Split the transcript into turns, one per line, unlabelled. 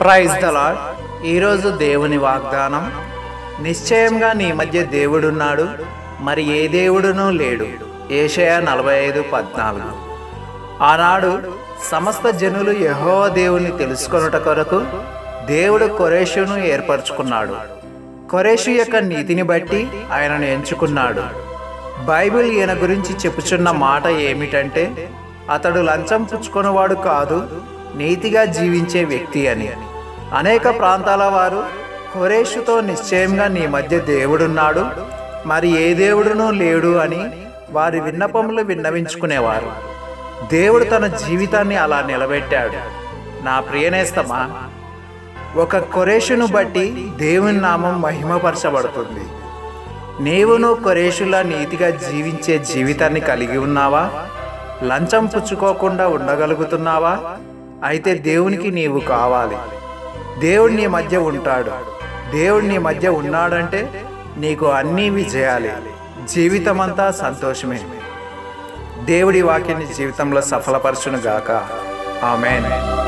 praise the lord ఈరోజు దేవుని వాగ్దానం నిశ్చయంగా నీ మధ్య దేవుడున్నాడు మరి ఏ దేవుడునూ లేడు ఏషయ నలభై ఐదు పద్నాలుగు ఆనాడు సమస్త జనులు యెహోవా దేవుని తెలుసుకొనుట కొరకు దేవుడు కొరేషును ఏర్పరచుకున్నాడు కొరేషు యొక్క నీతిని బట్టి ఆయనను ఎంచుకున్నాడు బైబిల్ ఈయన గురించి చెప్పుచున్న మాట ఏమిటంటే అతడు లంచం పుచ్చుకొనివాడు కాదు నీతిగా జీవించే వ్యక్తి అని అనేక ప్రాంతాల వారు కొరేషుతో నిశ్చయంగా నీ మధ్య దేవుడున్నాడు మరి ఏ దేవుడునూ లేడు అని వారి విన్నపములు విన్నవించుకునేవారు దేవుడు తన జీవితాన్ని అలా నిలబెట్టాడు నా ప్రియనేస్తమా ఒక కొరేషును బట్టి దేవుని నామం మహిమపరచబడుతుంది నీవును కొరేషులా నీతిగా జీవించే జీవితాన్ని కలిగి ఉన్నావా లంచం పుచ్చుకోకుండా ఉండగలుగుతున్నావా అయితే దేవునికి నీవు కావాలి దేవుడు నీ మధ్య ఉంటాడు దేవుడు నీ మధ్య ఉన్నాడంటే నీకు అన్నీ విజయాలి జీవితమంతా సంతోషమే దేవుడి వాక్యాన్ని జీవితంలో సఫలపరచును గాక ఆమెన్